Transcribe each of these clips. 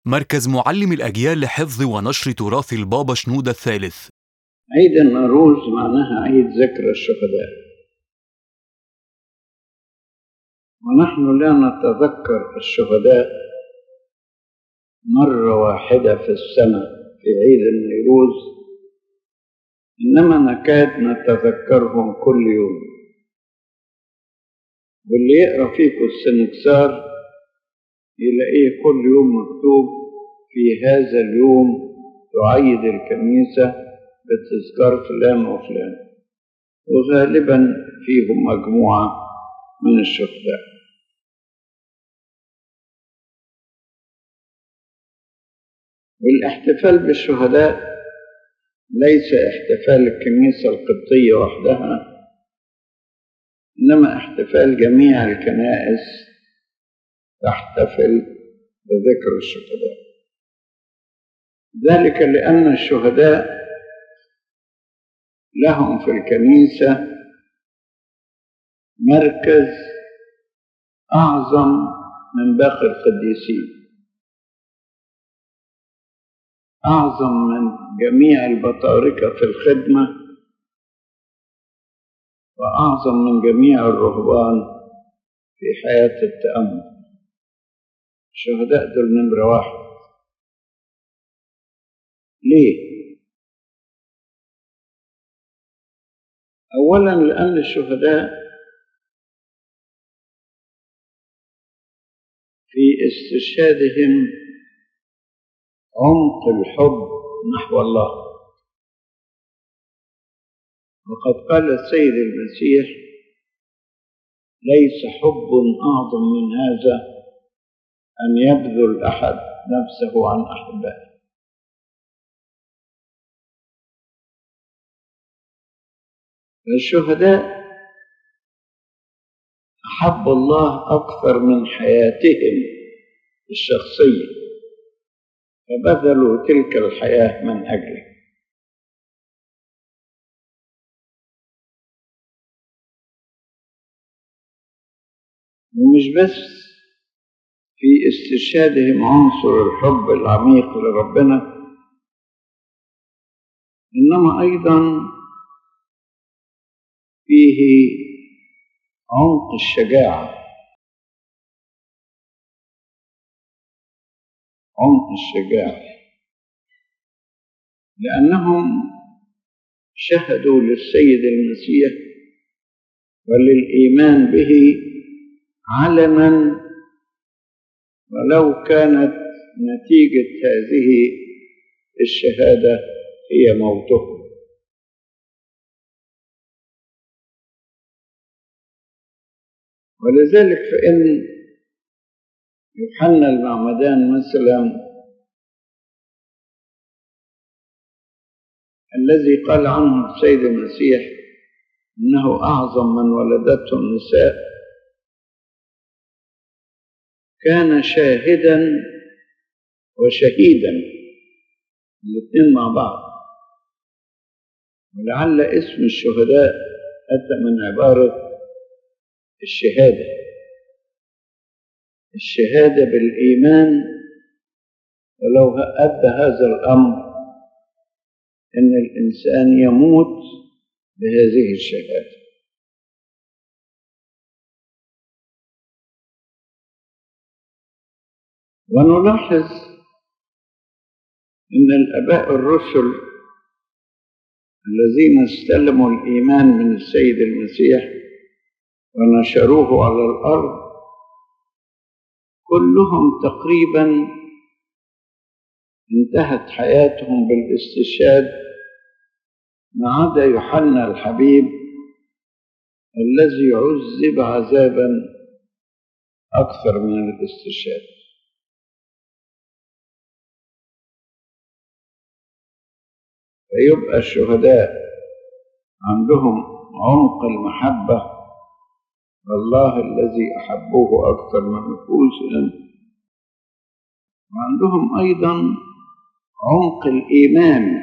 مركز معلم الأجيال لحفظ ونشر تراث البابا شنودة الثالث عيد النوروز معناها عيد ذكرى الشهداء ونحن لا نتذكر الشهداء مرة واحدة في السنة في عيد النيروز إنما نكاد نتذكرهم كل يوم واللي يقرأ فيكم السنكسار يلاقيه كل يوم مكتوب في هذا اليوم تعيد الكنيسة بتذكار فلان وفلان وغالبا فيهم مجموعة من الشهداء والاحتفال بالشهداء ليس احتفال الكنيسة القبطية وحدها إنما احتفال جميع الكنائس تحتفل بذكر الشهداء ذلك لأن الشهداء لهم في الكنيسة مركز أعظم من باقي القديسين أعظم من جميع البطاركة في الخدمة وأعظم من جميع الرهبان في حياة التأمل الشهداء دول نمرة واحد ليه؟ أولا لأن الشهداء في استشهادهم عمق الحب نحو الله وقد قال السيد المسيح ليس حب أعظم من هذا أن يبذل أحد نفسه عن أحبائه الشهداء أحب الله أكثر من حياتهم الشخصية فبذلوا تلك الحياة من أجله ومش بس في استشهادهم عنصر الحب العميق لربنا إنما أيضا فيه عمق الشجاعة عمق الشجاعة لأنهم شهدوا للسيد المسيح وللإيمان به علنا ولو كانت نتيجة هذه الشهادة هي موتهم ولذلك فإن يوحنا المعمدان مثلا الذي قال عنه السيد المسيح انه اعظم من ولدته النساء كان شاهدا وشهيدا الاثنين مع بعض ولعل اسم الشهداء اتى من عباره الشهاده الشهاده بالايمان ولو ادى هذا الامر ان الانسان يموت بهذه الشهاده ونلاحظ ان الاباء الرسل الذين استلموا الايمان من السيد المسيح ونشروه على الارض كلهم تقريبا انتهت حياتهم بالاستشهاد ما عدا يوحنا الحبيب الذي عذب عذابا اكثر من الاستشهاد فيبقى الشهداء عندهم عمق المحبه الله الذي احبوه اكثر من نفوسهم وعندهم ايضا عمق الايمان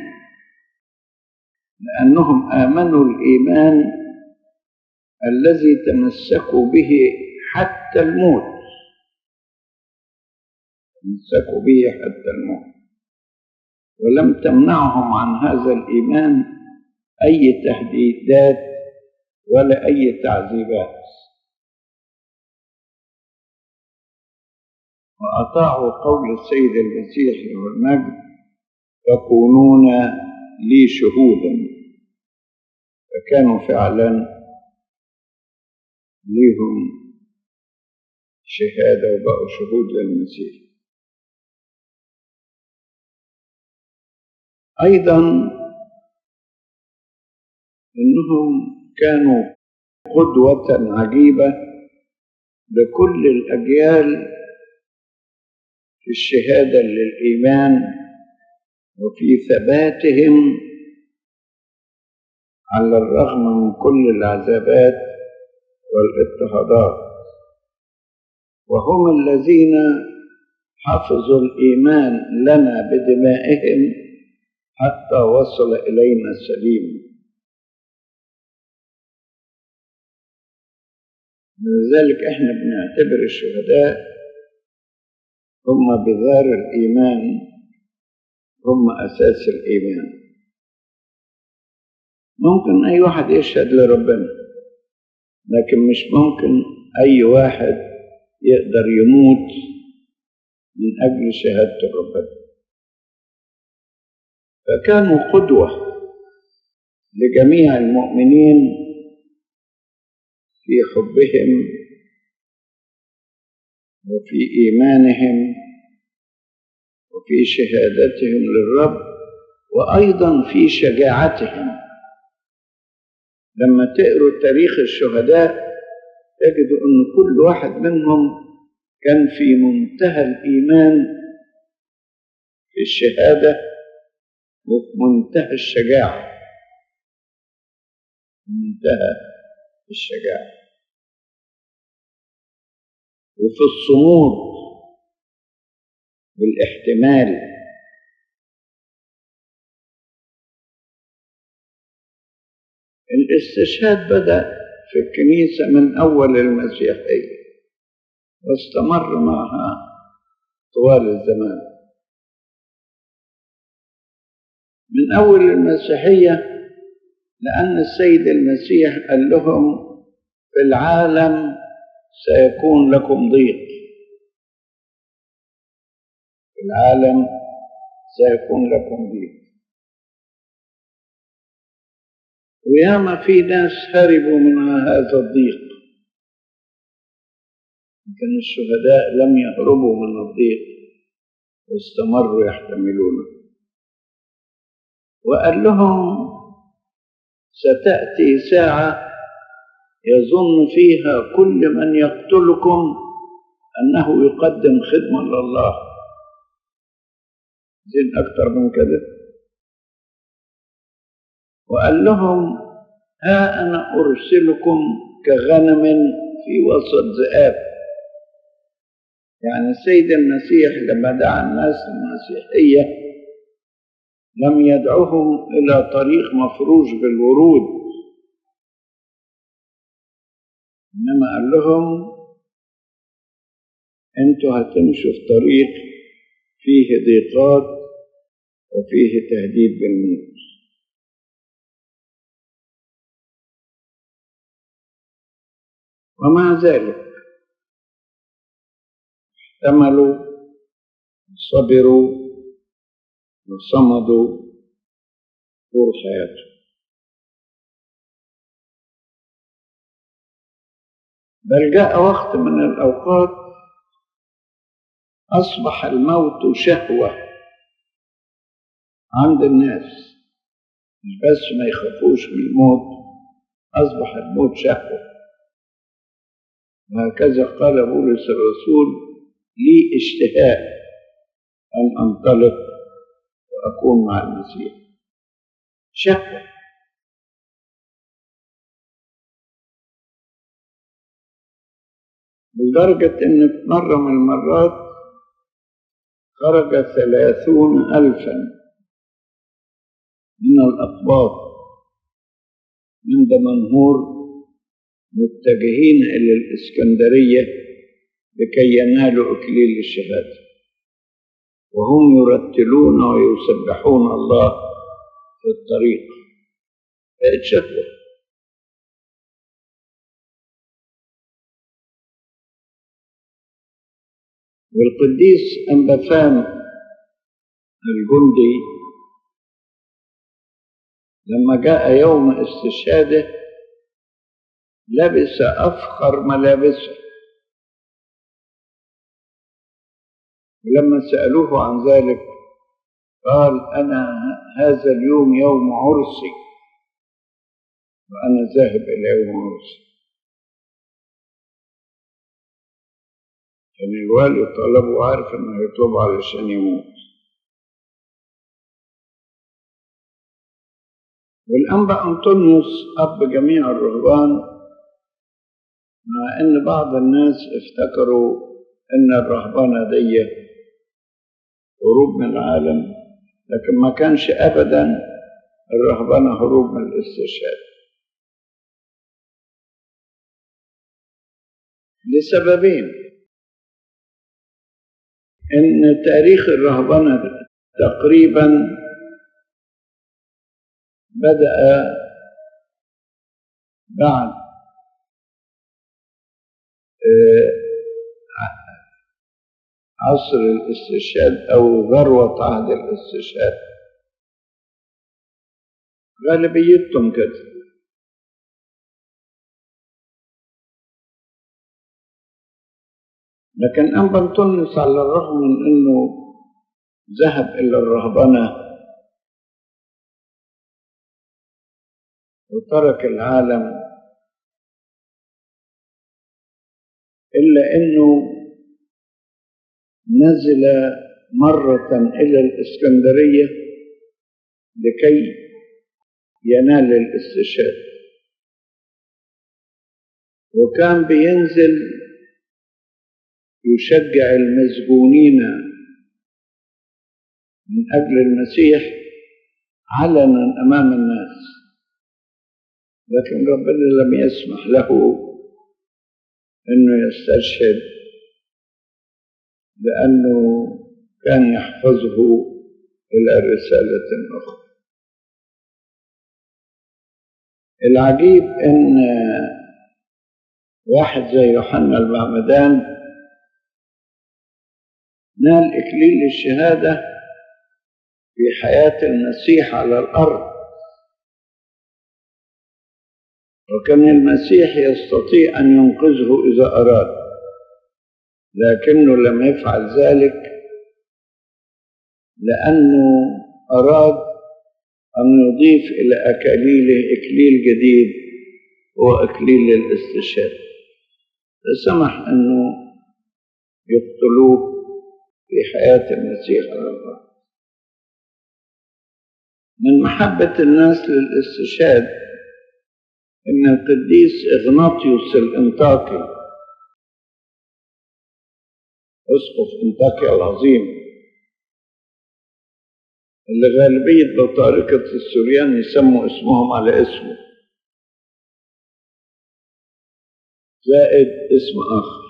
لانهم امنوا الايمان الذي تمسكوا به حتى الموت تمسكوا به حتى الموت ولم تمنعهم عن هذا الإيمان أي تهديدات ولا أي تعذيبات وأطاعوا قول السيد المسيح له المجد تكونون لي شهودا فكانوا فعلا ليهم شهادة وبقوا شهود للمسيح أيضا إنهم كانوا قدوة عجيبة لكل الأجيال في الشهادة للإيمان وفي ثباتهم على الرغم من كل العذابات والاضطهادات وهم الذين حفظوا الإيمان لنا بدمائهم حتى وصل إلينا سليم لذلك احنا بنعتبر الشهداء هم بذار الإيمان هم أساس الإيمان ممكن أي واحد يشهد لربنا لكن مش ممكن أي واحد يقدر يموت من أجل شهادة ربنا فكانوا قدوة لجميع المؤمنين في حبهم وفي إيمانهم وفي شهادتهم للرب وأيضا في شجاعتهم لما تقروا تاريخ الشهداء تجدوا أن كل واحد منهم كان في منتهى الإيمان في الشهادة وفي منتهى الشجاعة منتهى الشجاعة وفي الصمود والاحتمال الاستشهاد بدأ في الكنيسة من أول المسيحية واستمر معها طوال الزمان من أول المسيحية لأن السيد المسيح قال لهم في العالم سيكون لكم ضيق في العالم سيكون لكم ضيق وياما في ناس هربوا من هذا الضيق لكن الشهداء لم يهربوا من الضيق واستمروا يحتملونه وقال لهم ستأتي ساعة يظن فيها كل من يقتلكم أنه يقدم خدمة لله زين أكثر من كده وقال لهم ها أنا أرسلكم كغنم في وسط ذئاب يعني السيد المسيح لما دعا الناس المسيحية لم يدعوهم إلى طريق مفروش بالورود إنما قال لهم أنتوا هتمشوا في طريق فيه ضيقات وفيه تهديد بالموت ومع ذلك احتملوا صبروا وصمدوا طول حياتهم بل جاء وقت من الأوقات أصبح الموت شهوة عند الناس مش بس ما يخافوش من الموت أصبح الموت شهوة وهكذا قال بولس الرسول لي اشتهاء أن أنطلق وأكون مع المسيح شهوة لدرجة إن في مرة من المرات خرج ثلاثون ألفا من الأقباط من دمنهور متجهين إلى الإسكندرية لكي ينالوا إكليل الشهادة وهم يرتلون ويسبحون الله في الطريق بقت شكوى والقديس أنبفان الجندي لما جاء يوم استشهاده لبس أفخر ملابسه ولما سألوه عن ذلك قال أنا هذا اليوم يوم عرسي وأنا ذاهب إلى يوم عرسي كان يعني الوالي طلبه وعارف إنه هيطلبه علشان يموت والأنبا أنطونيوس أب جميع الرهبان مع إن بعض الناس افتكروا إن الرهبانة دي هروب من العالم لكن ما كانش أبدا الرهبنة هروب من الاستشهاد لسببين إن تاريخ الرهبنة تقريبا بدأ بعد عصر الاستشهاد أو ذروة عهد الاستشهاد غالبيتهم كده لكن أنبا أنطونيوس على الرغم من أنه ذهب إلى الرهبنة وترك العالم إلا أنه نزل مرة إلى الإسكندرية لكي ينال الاستشهاد وكان بينزل يشجع المسجونين من أجل المسيح علنا أمام الناس لكن ربنا لم يسمح له أنه يستشهد لأنه كان يحفظه إلى رسالة أخرى العجيب أن واحد زي يوحنا المعمدان نال إكليل الشهادة في حياة المسيح على الأرض وكان المسيح يستطيع أن ينقذه إذا أراد لكنه لم يفعل ذلك لأنه أراد أن يضيف إلى أكاليله إكليل جديد هو إكليل الاستشهاد فسمح أنه يقتلوه في حياة المسيح على الأرض من محبة الناس للاستشهاد إن القديس إغناطيوس الإنطاكي أسقف إنطاكيا العظيم اللي غالبية بطاركة السوريان يسموا اسمهم على اسمه زائد اسم آخر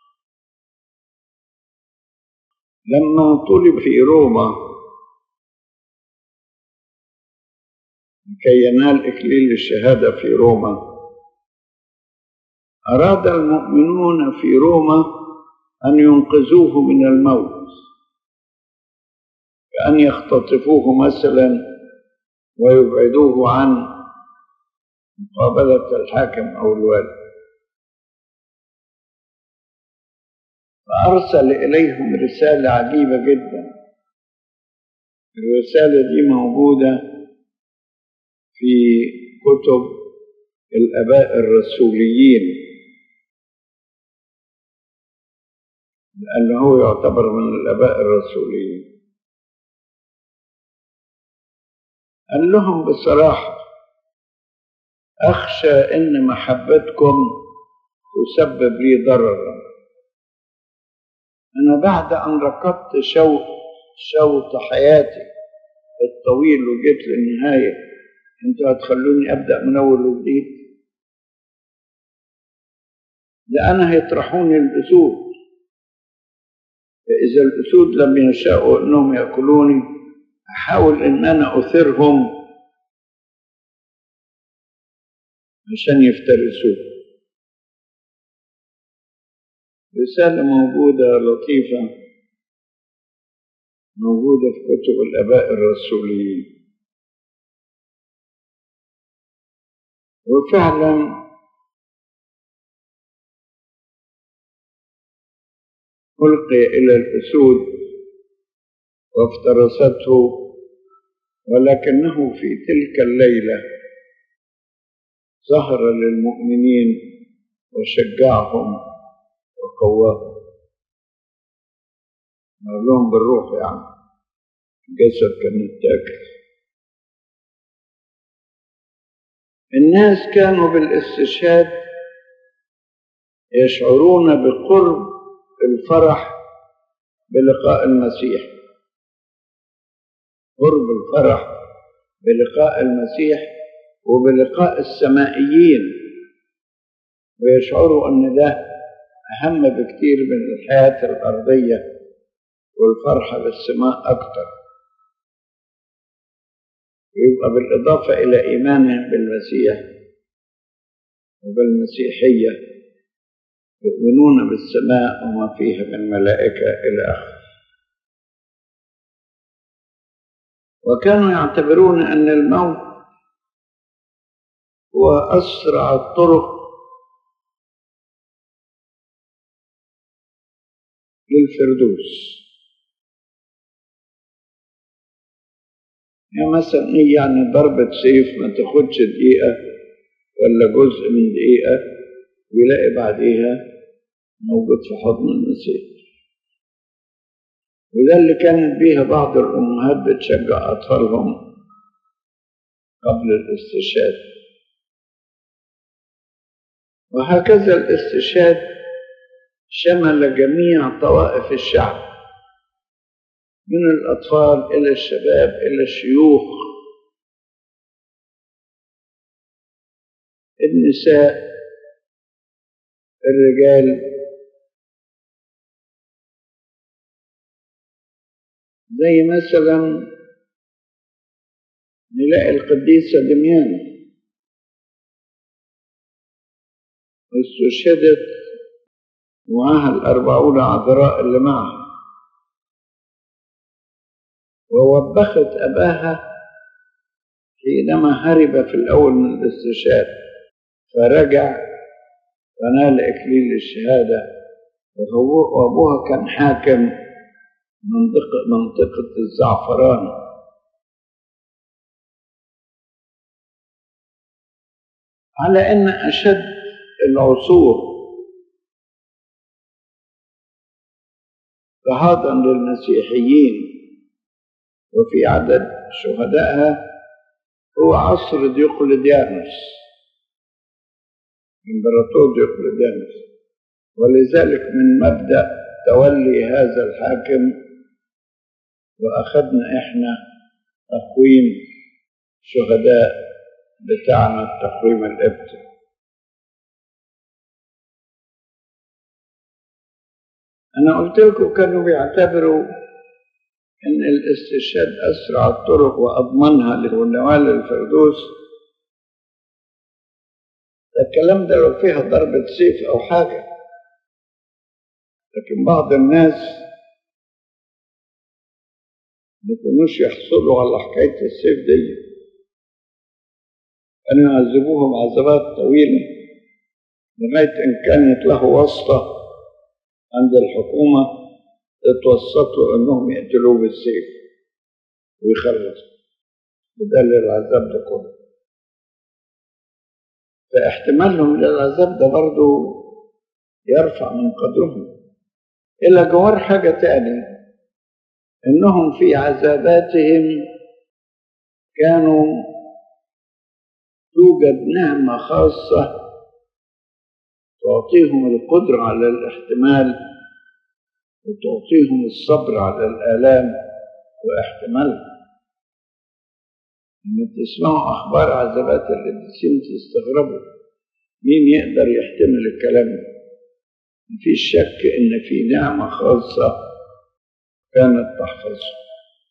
لما طلب في روما لكي ينال إكليل الشهادة في روما أراد المؤمنون في روما أن ينقذوه من الموت كأن يختطفوه مثلا ويبعدوه عن مقابلة الحاكم أو الوالي فأرسل إليهم رسالة عجيبة جدا الرسالة دي موجودة في كتب الآباء الرسوليين لأنه هو يعتبر من الآباء الرسوليين قال لهم بصراحة أخشى إن محبتكم تسبب لي ضررا أنا بعد أن ركضت شوط شوط حياتي الطويل وجيت للنهاية أنتوا هتخلوني أبدأ من أول وجديد ده أنا هيطرحوني البذور فإذا الأسود لم يشاءوا أنهم يأكلوني أحاول أن أنا أثرهم عشان يفترسوه رسالة موجودة لطيفة موجودة في كتب الآباء الرسوليين وفعلا ألقي إلى الأسود وافترسته ولكنه في تلك الليلة ظهر للمؤمنين وشجعهم وقواهم قال لهم بالروح يعني الجسد كان متاكل الناس كانوا بالاستشهاد يشعرون بقرب الفرح بلقاء المسيح قرب الفرح بلقاء المسيح وبلقاء السمائيين ويشعروا ان ده اهم بكتير من الحياه الارضيه والفرحه بالسماء اكتر يبقى بالاضافه الى ايمانهم بالمسيح وبالمسيحيه يؤمنون بالسماء وما فيها من ملائكة إلى آخره وكانوا يعتبرون أن الموت هو أسرع الطرق للفردوس يعني مثلا ايه يعني ضربة سيف ما تاخدش دقيقة ولا جزء من دقيقة ويلاقي بعديها موجود في حضن المسيح وده اللي كانت بيها بعض الأمهات بتشجع أطفالهم قبل الاستشهاد وهكذا الاستشهاد شمل جميع طوائف الشعب من الأطفال إلى الشباب إلى الشيوخ النساء الرجال زي مثلا نلاقي القديسة دميانة واستشهدت ومعها الأربعون عذراء اللي معها ووبخت أباها حينما هرب في الأول من الاستشهاد فرجع ونال إكليل الشهادة وهو وأبوها كان حاكم منطقة, منطقة الزعفران على أن أشد العصور اضطهادا للمسيحيين وفي عدد شهدائها هو عصر ديوقليديانوس امبراطور ديوقليديانوس ولذلك من مبدأ تولي هذا الحاكم وأخذنا إحنا تقويم شهداء بتاعنا التقويم الإبتي أنا قلت لكم كانوا بيعتبروا إن الاستشهاد أسرع الطرق وأضمنها لنوال الفردوس الكلام ده لو فيها ضربة سيف أو حاجة لكن بعض الناس ما كانوش يحصلوا على حكاية السيف دي كانوا يعذبوهم عذابات طويلة لغاية إن كانت له واسطة عند الحكومة اتوسطوا انهم يقتلوه بالسيف ويخلصوا بدل العذاب ده كله فاحتمالهم للعذاب ده برضه يرفع من قدرهم إلى جوار حاجة تاني إنهم في عذاباتهم كانوا توجد نعمة خاصة تعطيهم القدرة على الاحتمال وتعطيهم الصبر على الآلام واحتمالها لما تسمعوا أخبار عذابات القديسين تستغربوا مين يقدر يحتمل الكلام ده مفيش شك إن في نعمة خاصة كانت تحفظهم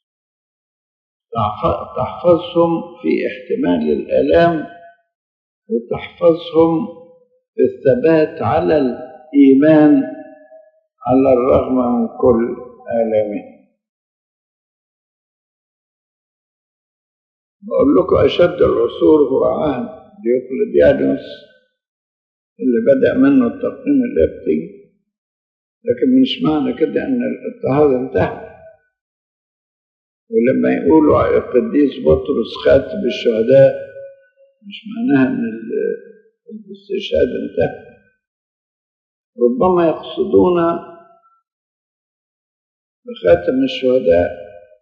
تحف- تحفظهم في احتمال الآلام وتحفظهم في الثبات على الإيمان على الرغم من كل آلامه بقول لكم أشد العصور هو عهد ديوكليديانوس اللي بدأ منه التقنين القبطي لكن مش معنى كده ان الاضطهاد انتهى ولما يقولوا على القديس بطرس خاتم الشهداء مش معناها ان ال- الاستشهاد انتهى ربما يقصدون بخاتم الشهداء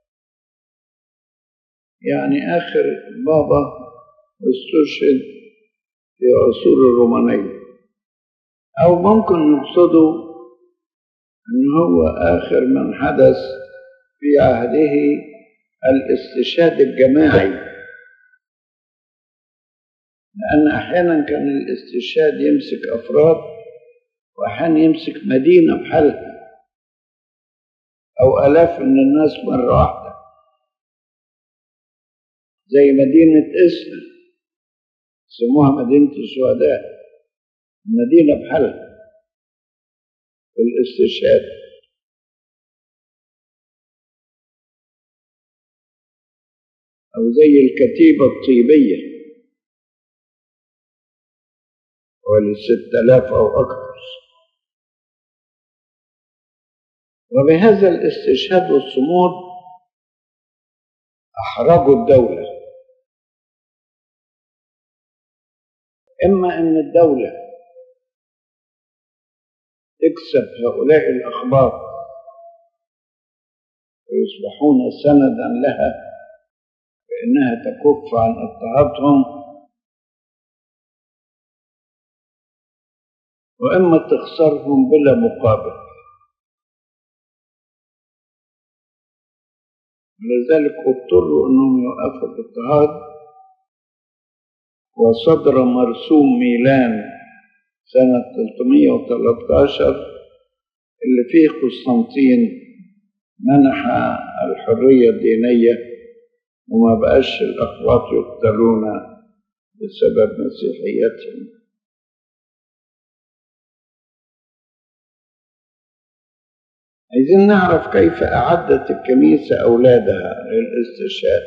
يعني آخر بابا استشهد في عصور الرومانية أو ممكن يقصدوا أن هو آخر من حدث في عهده الاستشهاد الجماعي لأن أحيانا كان الاستشهاد يمسك أفراد وأحيانا يمسك مدينة بحالها أو آلاف من الناس مرة واحدة زي مدينة إسنا سموها مدينة الشهداء مدينة بحالها في الاستشهاد أو زي الكتيبة الطيبية ولستة آلاف أو أكثر وبهذا الاستشهاد والصمود أحرجوا الدولة إما أن الدولة تكسب هؤلاء الأخبار ويصبحون سندا لها بأنها تكف عن اضطهادهم وإما تخسرهم بلا مقابل ولذلك اضطروا أنهم يوقفوا الاضطهاد وصدر مرسوم ميلان سنة 313 اللي فيه قسطنطين منح الحرية الدينية وما بقاش الأقباط يقتلون بسبب مسيحيتهم عايزين نعرف كيف أعدت الكنيسة أولادها للاستشهاد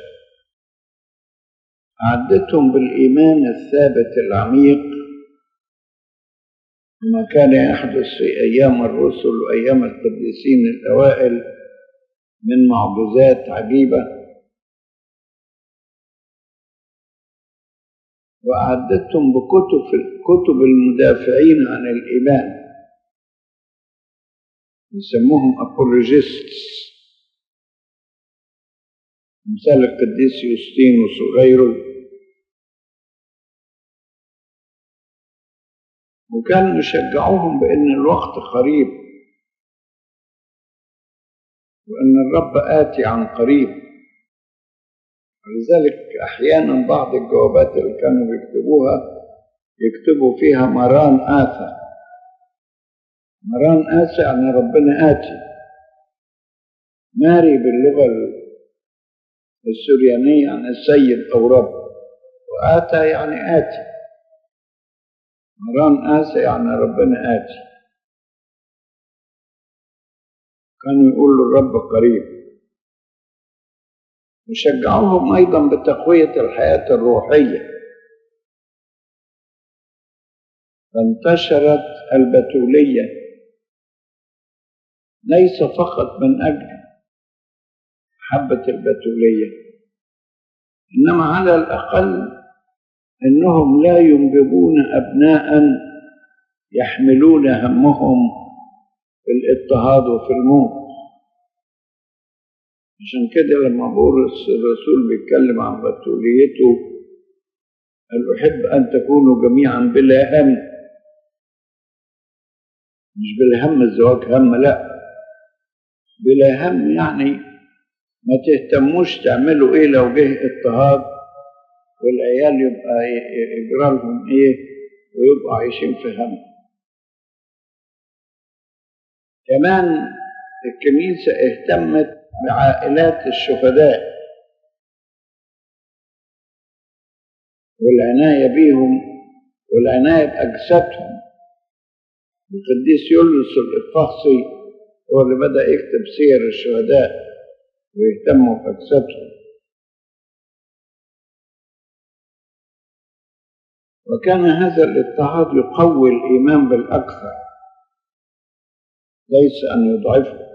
أعدتهم بالإيمان الثابت العميق ما كان يحدث في أيام الرسل وأيام القديسين الأوائل من معجزات عجيبة وأعدتهم بكتب كتب المدافعين عن الإيمان يسموهم أبولوجيستس مثال القديس يوستينوس وغيره وكانوا يشجعوهم بأن الوقت قريب وأن الرب آتي عن قريب ولذلك أحيانا بعض الجوابات اللي كانوا بيكتبوها يكتبوا فيها مران آثى مران آسى يعني ربنا آتي ماري باللغة السريانية يعني السيد أو رب وآتى يعني آتي مران آسى يعني ربنا آتي كانوا يقولوا الرب قريب وشجعوهم أيضا بتقوية الحياة الروحية فانتشرت البتولية ليس فقط من أجل حبة البتولية إنما على الأقل إنهم لا ينجبون أبناء يحملون همهم في الاضطهاد وفي الموت عشان كده لما بولس الرسول بيتكلم عن بتوليته قال أحب أن تكونوا جميعا بلا هم مش بالهم الزواج هم لا بلا هم يعني ما تهتموش تعملوا ايه لو جه اضطهاد والعيال يبقى يجرى لهم ايه ويبقوا عايشين في هم كمان الكنيسة اهتمت بعائلات الشهداء والعناية بيهم والعناية بأجسادهم القديس يولس الإفاصي هو اللي بدأ يكتب سير الشهداء ويهتموا بأجسادهم وكان هذا الاضطهاد يقوي الإيمان بالأكثر ليس أن يضعفه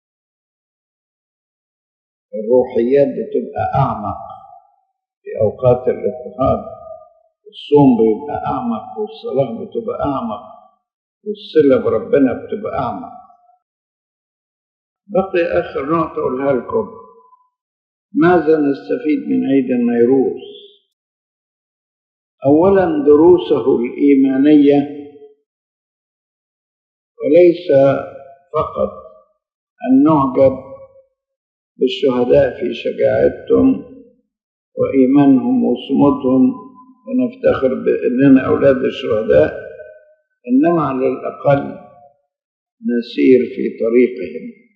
الروحيات بتبقى أعمق في أوقات الاضطهاد الصوم بيبقى أعمق والصلاة بتبقى أعمق والصلة بربنا بتبقى أعمق بقي آخر نقطة أقولها لكم ماذا نستفيد من عيد النيروز أولا دروسه الإيمانية وليس فقط أن نعجب بالشهداء في شجاعتهم وإيمانهم وصمودهم ونفتخر بأننا أولاد الشهداء إنما على الأقل نسير في طريقهم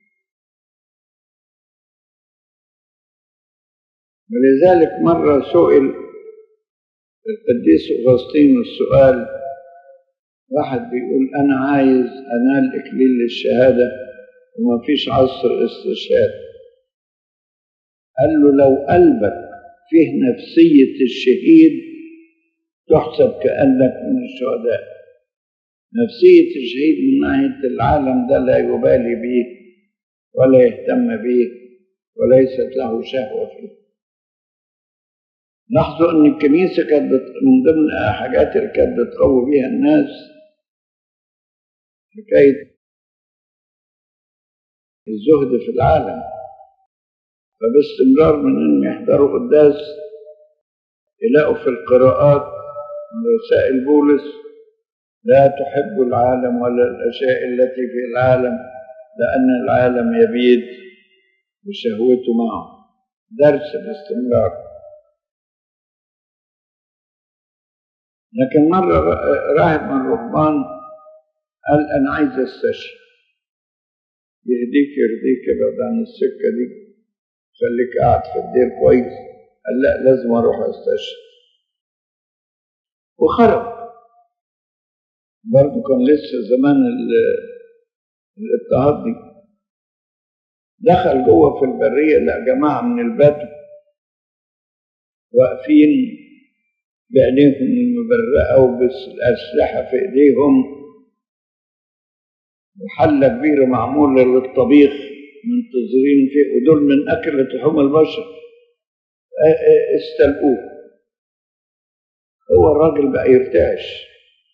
ولذلك مرة سئل القديس أغسطين السؤال واحد بيقول أنا عايز أنال إكليل للشهادة وما فيش عصر استشهاد قال له لو قلبك فيه نفسية الشهيد تحسب كأنك من الشهداء نفسية الشهيد من ناحية العالم ده لا يبالي به ولا يهتم به وليست له شهوة فيه لاحظوا ان الكنيسه كانت من ضمن حاجات اللي كانت بتقوي بيها الناس حكايه الزهد في العالم فباستمرار من انهم يحضروا قداس يلاقوا في القراءات من رسائل بولس لا تحب العالم ولا الاشياء التي في العالم لان العالم يبيد بشهوته معه درس باستمرار لكن مرة راهب من الرهبان قال أنا عايز استشهد يهديك يرضيك ابعد عن السكة دي خليك قاعد في الدير كويس قال لا لازم أروح استشهد وخرج برضه كان لسه زمان الاضطهاد دي دخل جوه في البرية لقى جماعة من البدو واقفين بعينيهم المبرقة وبالأسلحة في إيديهم وحلة كبيرة معمولة للطبيخ منتظرين فيه ودول من أكل لحوم البشر استلقوه هو الراجل بقى يرتعش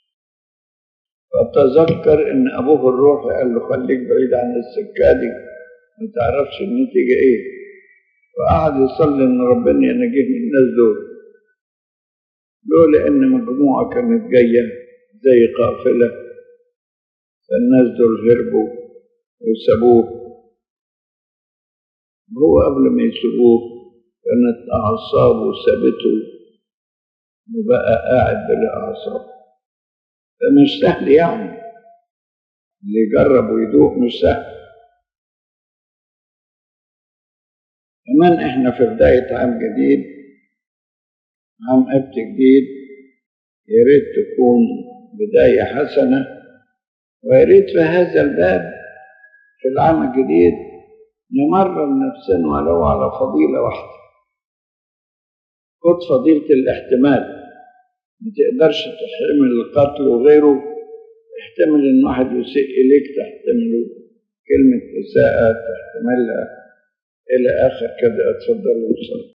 فتذكر إن أبوه الروحي قال له خليك بعيد عن السكة دي ما تعرفش النتيجة إيه وقعد يصلي إن ربنا ينجيه من الناس دول لولا ان مجموعه كانت جايه زي قافله فالناس دول هربوا وسابوه هو قبل ما يسيبوه كانت اعصابه سابته وبقى قاعد بلا اعصاب فمش سهل يعني اللي يجرب ويدوق مش سهل كمان احنا في بدايه عام جديد عام أبت جديد يا ريت تكون بداية حسنة ويا ريت في هذا الباب في العام الجديد نمرن نفسنا ولو على فضيلة واحدة خد فضيلة الاحتمال ما تقدرش تحتمل القتل وغيره احتمل ان واحد يسيء اليك تحتمله كلمة إساءة تحتملها إلى آخر كده اتفضلوا وصلوا